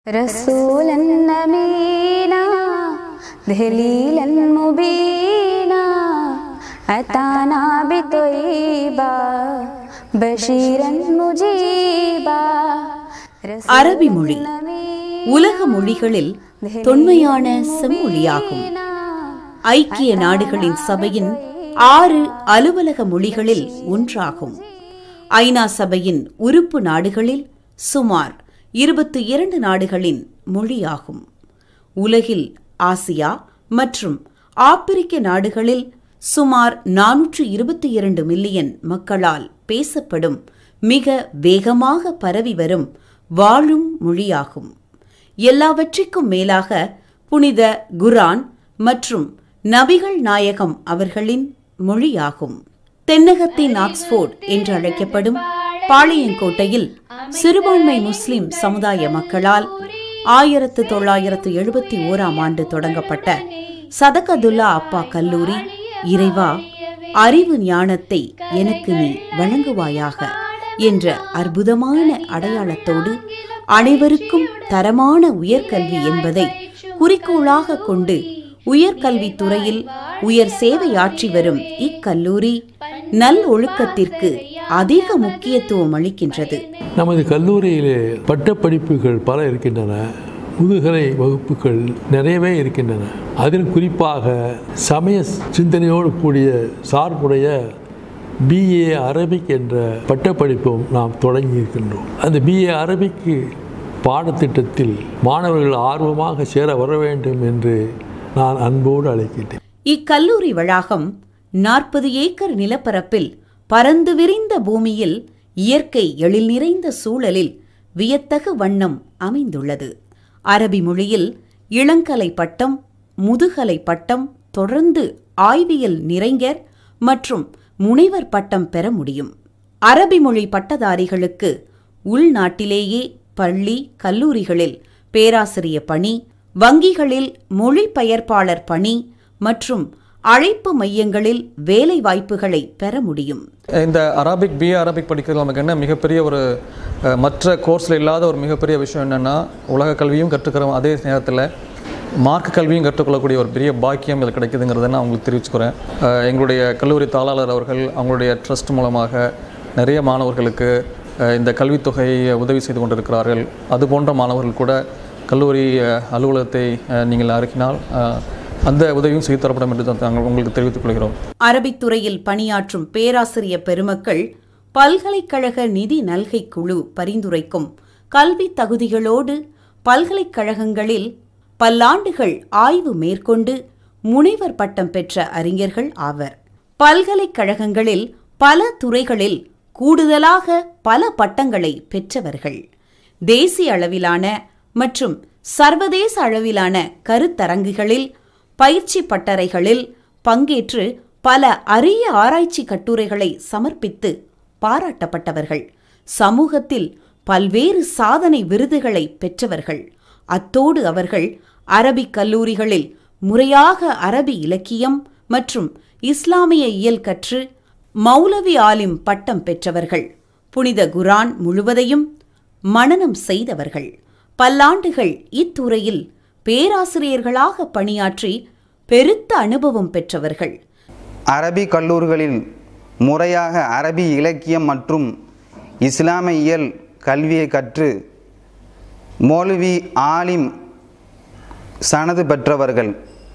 رسولا أمينا دليلا مبينا أتانا بطيبا بشيرا مجيبا அரபி மொழி உலக மொழிகளில் தொன்மையான செம்மொழியாகும் ஐக்கிய நாடுகளின் சபையின் ஆறு அலுவலக மொழிகளில் ஒன்றாகும் ஐநா சபையின் உறுப்பு நாடுகளில் சுமார் இருபத்தி இரண்டு நாடுகளின் மொழியாகும் உலகில் ஆசியா மற்றும் ஆப்பிரிக்க நாடுகளில் சுமார் நானூற்று இருபத்தி இரண்டு மில்லியன் மக்களால் பேசப்படும் மிக வேகமாக பரவி வரும் வாழும் மொழியாகும் எல்லாவற்றிற்கும் மேலாக புனித குரான் மற்றும் நபிகள் நாயகம் அவர்களின் மொழியாகும் தென்னகத்தின் ஆக்ஸ்போர்ட் என்று அழைக்கப்படும் பாளையங்கோட்டையில் சிறுபான்மை முஸ்லிம் சமுதாய மக்களால் ஆயிரத்து தொள்ளாயிரத்து எழுபத்தி ஓராம் ஆண்டு தொடங்கப்பட்ட சதகதுல்லா அப்பா கல்லூரி இறைவா அறிவு ஞானத்தை எனக்கு நீ வழங்குவாயாக என்ற அற்புதமான அடையாளத்தோடு அனைவருக்கும் தரமான உயர்கல்வி என்பதை குறிக்கோளாக கொண்டு உயர்கல்வித் துறையில் உயர் சேவையாற்றி வரும் இக்கல்லூரி நல் ஒழுக்கத்திற்கு அதிக முக்கியத்துவம் அளிக்கின்றது நமது கல்லூரியிலே பட்டப்படிப்புகள் பல இருக்கின்றன முதுகலை வகுப்புகள் நிறையவே இருக்கின்றன அதில் குறிப்பாக சமய சிந்தனையோடு கூடிய சார்புடைய பிஏ அரபிக் என்ற பட்டப்படிப்பும் நாம் தொடங்கி இருக்கின்றோம் அந்த பிஏ அரபிக்கு பாடத்திட்டத்தில் மாணவர்கள் ஆர்வமாக சேர வர வேண்டும் என்று நான் அன்போடு அழைக்கின்றேன் இக்கல்லூரி வளாகம் நாற்பது ஏக்கர் நிலப்பரப்பில் பரந்து விரிந்த பூமியில் இயற்கை எழில் நிறைந்த சூழலில் வியத்தகு வண்ணம் அமைந்துள்ளது அரபி மொழியில் இளங்கலை பட்டம் முதுகலை பட்டம் தொடர்ந்து ஆய்வியல் நிறைஞர் மற்றும் முனைவர் பட்டம் பெற முடியும் அரபி மொழி பட்டதாரிகளுக்கு உள்நாட்டிலேயே பள்ளி கல்லூரிகளில் பேராசிரிய பணி வங்கிகளில் மொழிபெயர்ப்பாளர் பணி மற்றும் அழைப்பு மையங்களில் வேலை வாய்ப்புகளை பெற முடியும் இந்த அரபிக் பிஏ அரபிக் படிக்கிறது நமக்கு என்ன மிகப்பெரிய ஒரு அஹ், மற்ற கோர்ஸில் இல்லாத ஒரு மிகப்பெரிய விஷயம் என்னென்னா உலக கல்வியும் கற்றுக்கிறோம் அதே நேரத்தில் மார்க் கல்வியும் கற்றுக்கொள்ளக்கூடிய ஒரு பெரிய பாக்கியம் இதில் கிடைக்குதுங்கிறத நான் உங்களுக்கு தெரிவிச்சுக்கிறேன் அஹ், எங்களுடைய கல்லூரி தாளாளர் அவர்கள் அவங்களுடைய ட்ரஸ்ட் மூலமாக நிறைய மாணவர்களுக்கு அஹ், இந்த கல்வித்தொகையை உதவி செய்து கொண்டிருக்கிறார்கள் அது போன்ற மாணவர்கள் கூட கல்லூரி அஹ், அலுவலகத்தை அஹ், நீங்கள் அருகினால் அஹ், அந்த உதவியும் செய்து தரப்படும் என்று தான் நாங்கள் உங்களுக்கு தெரிவித்துக் கொள்கிறோம் அரபித் துறையில் பணியாற்றும் பேராசிரிய பெருமக்கள் பல்கலைக்கழக நிதி நல்கை குழு பரிந்துரைக்கும் கல்வி தகுதிகளோடு பல்கலைக்கழகங்களில் பல்லாண்டுகள் ஆய்வு மேற்கொண்டு முனைவர் பட்டம் பெற்ற அறிஞர்கள் ஆவர் பல்கலைக்கழகங்களில் பல துறைகளில் கூடுதலாக பல பட்டங்களை பெற்றவர்கள் தேசிய அளவிலான மற்றும் சர்வதேச அளவிலான கருத்தரங்குகளில் பயிற்சி பட்டறைகளில் பங்கேற்று பல அரிய ஆராய்ச்சி கட்டுரைகளை சமர்ப்பித்து பாராட்டப்பட்டவர்கள் சமூகத்தில் பல்வேறு சாதனை விருதுகளை பெற்றவர்கள் அத்தோடு அவர்கள் அரபிக் கல்லூரிகளில் முறையாக அரபி இலக்கியம் மற்றும் இஸ்லாமிய இயல் கற்று மௌலவி ஆலிம் பட்டம் பெற்றவர்கள் புனித குரான் முழுவதையும் மனனம் செய்தவர்கள் பல்லாண்டுகள் இத்துறையில் பேராசிரியர்களாக பணியாற்றி பெருத்த அனுபவம் பெற்றவர்கள் அரபி கல்லூரிகளில் முறையாக அரபி இலக்கியம் மற்றும் இஸ்லாமிய இயல் கல்வியை கற்று மௌலவி ஆலிம் சனது பெற்றவர்கள்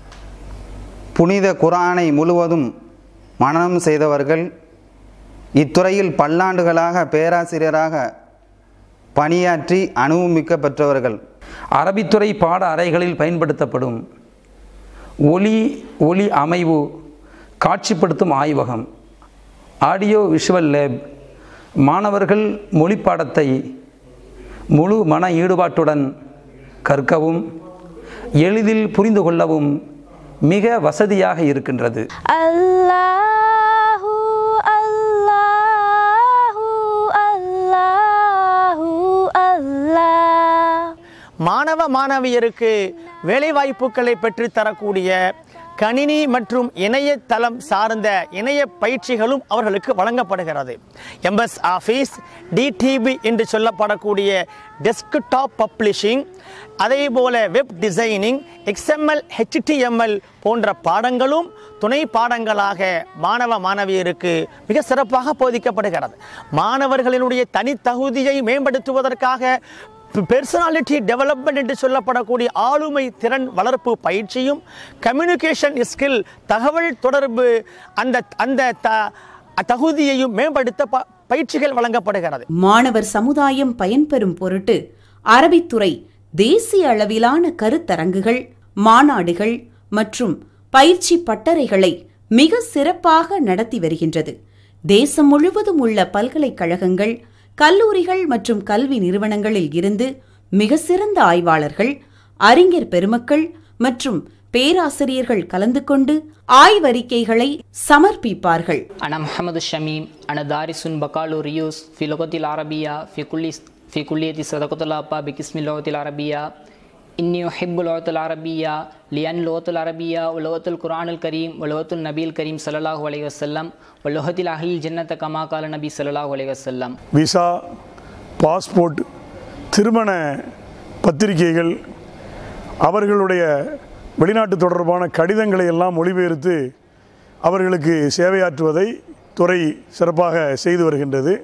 புனித குரானை முழுவதும் மனனம் செய்தவர்கள் இத்துறையில் பல்லாண்டுகளாக பேராசிரியராக பணியாற்றி அனுபவமிக்க பெற்றவர்கள் அரபித்துறை பாட அறைகளில் பயன்படுத்தப்படும் ஒலி ஒலி அமைவு காட்சிப்படுத்தும் ஆய்வகம் ஆடியோ விஷுவல் லேப் மாணவர்கள் மொழி பாடத்தை முழு மன ஈடுபாட்டுடன் கற்கவும் எளிதில் புரிந்து கொள்ளவும் மிக வசதியாக இருக்கின்றது அல்லாஹு அல்லாஹு அல்லாஹு அல்லாஹ் மாணவ மாணவியருக்கு வேலைவாய்ப்புகளை பெற்றுத் தரக்கூடிய கணினி மற்றும் இணையதளம் சார்ந்த இணைய பயிற்சிகளும் அவர்களுக்கு வழங்கப்படுகிறது எம்எஸ் ஆஃபீஸ் டிடிபி என்று சொல்லப்படக்கூடிய டெஸ்க்டாப் பப்ளிஷிங் அதே போல வெப் டிசைனிங் எக்ஸ்எம்எல் ஹெச்டிஎம்எல் போன்ற பாடங்களும் துணை பாடங்களாக மாணவ மாணவியருக்கு மிக சிறப்பாக போதிக்கப்படுகிறது மாணவர்களினுடைய தனித்தகுதியை மேம்படுத்துவதற்காக பெர்சனாலிட்டி டெவலப்மெண்ட் என்று சொல்லப்படக்கூடிய ஆளுமை திறன் வளர்ப்பு பயிற்சியும் கம்யூனிகேஷன் ஸ்கில் தகவல் தொடர்பு அந்த அந்த த- தகுதியையும் மேம்படுத்த ப- பயிற்சிகள் வழங்கப்படுகிறது மாணவர் சமுதாயம் பயன்பெறும் பொருட்டு அரபித்துறை தேசிய அளவிலான கருத்தரங்குகள் மாநாடுகள் மற்றும் பயிற்சி பட்டறைகளை மிக சிறப்பாக நடத்தி வருகின்றது தேசம் முழுவதும் உள்ள பல்கலைக்கழகங்கள் கல்லூரிகள் மற்றும் கல்வி நிறுவனங்களில் இருந்து மிக சிறந்த ஆய்வாளர்கள் அறிஞர் பெருமக்கள் மற்றும் பேராசிரியர்கள் கலந்து கொண்டு ஆய்வறிக்கைகளை சமர்ப்பிப்பார்கள் أنا محمد الشميم أنا دارس بكالوريوس في اللغة العربية في كل في كلية صدقة الأبا بقسم اللغة العربية إني أحب اللغة العربية لأن اللغة العربية ولغة القرآن الكريم ولغة النبي الكريم صلى الله عليه وسلم ولغة أهل الجنة كما قال النبي صلى الله عليه وسلم விசா பாஸ்போர்ட் திருமண பத்திரிகைகள் அவர்களுடைய வெளிநாட்டு தொடர்பான கடிதங்களை எல்லாம் மொழிபெயர்த்து அவர்களுக்கு சேவையாற்றுவதை துறை சிறப்பாக செய்து வருகின்றது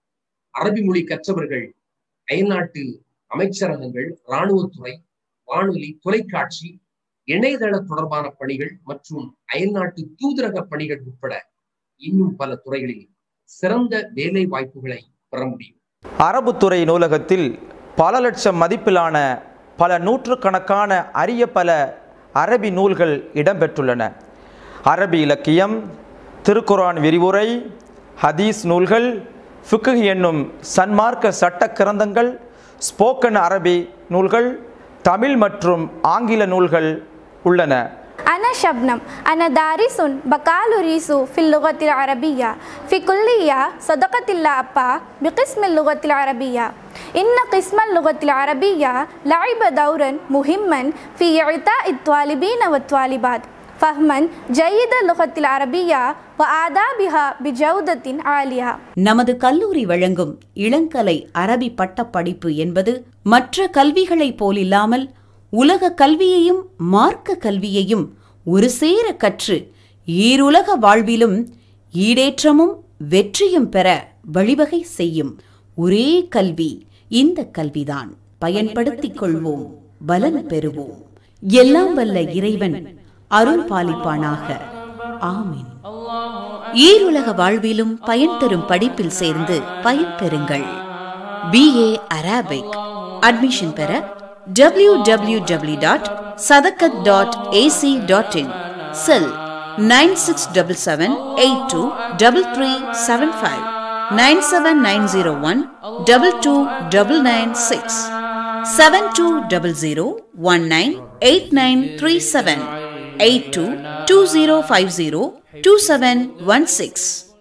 அரபி மொழி கற்றவர்கள் அயல்நாட்டு அமைச்சரகங்கள் இராணுவத்துறை வானொலி தொலைக்காட்சி இணையதள தொடர்பான பணிகள் மற்றும் அயல்நாட்டு தூதரக பணிகள் உட்பட இன்னும் பல துறைகளில் சிறந்த வேலை வாய்ப்புகளை பெற முடியும் அரபுத்துறை நூலகத்தில் பல லட்சம் மதிப்பிலான பல நூற்றுக்கணக்கான அரிய பல அரபி நூல்கள் இடம்பெற்றுள்ளன அரபி இலக்கியம் திருக்குரான் விரிவுரை ஹதீஸ் நூல்கள் ஃபிக்கு என்னும் சன்மார்க்க சட்ட கிரந்தங்கள் ஸ்போக்கன் அரபி நூல்கள் தமிழ் மற்றும் ஆங்கில நூல்கள் உள்ளன أنا شبنم أنا دارس بكالوريوس في اللغة العربية في كلية صدقة الله أبا بقسم اللغة العربية إن قسم اللغة العربية لعب دورا مهما في إعطاء الطالبين والطالبات فهما جيد اللغة العربية وآدابها بجودة عالية நமது கல்லூரி வழங்கும் இளங்கலை அரபி பட்டப்படிப்பு என்பது மற்ற கல்விகளைப் போலில்லாமல் உலக கல்வியையும் மார்க்க கல்வியையும் ஒரு சேர கற்று ஈருலக வாழ்விலும் ஈடேற்றமும் வெற்றியும் பெற வழிவகை செய்யும் ஒரே கல்வி இந்த கல்விதான் பயன்படுத்திக் கொள்வோம் பலன் பெறுவோம் எல்லாம் வல்ல இறைவன் அருள் பாலிப்பானாக ஆமீன் ஈருலக வாழ்விலும் பயன் தரும் படிப்பில் சேர்ந்து பயன் பெறுங்கள் பிஏ அரபிக் அட்மிஷன் பெற W W W dot Sadakath dot AC dot in cell nine six double seven eight two double three seven five nine seven nine zero one double two double nine six seven two double zero one nine eight nine three seven eight two two zero five zero two seven one six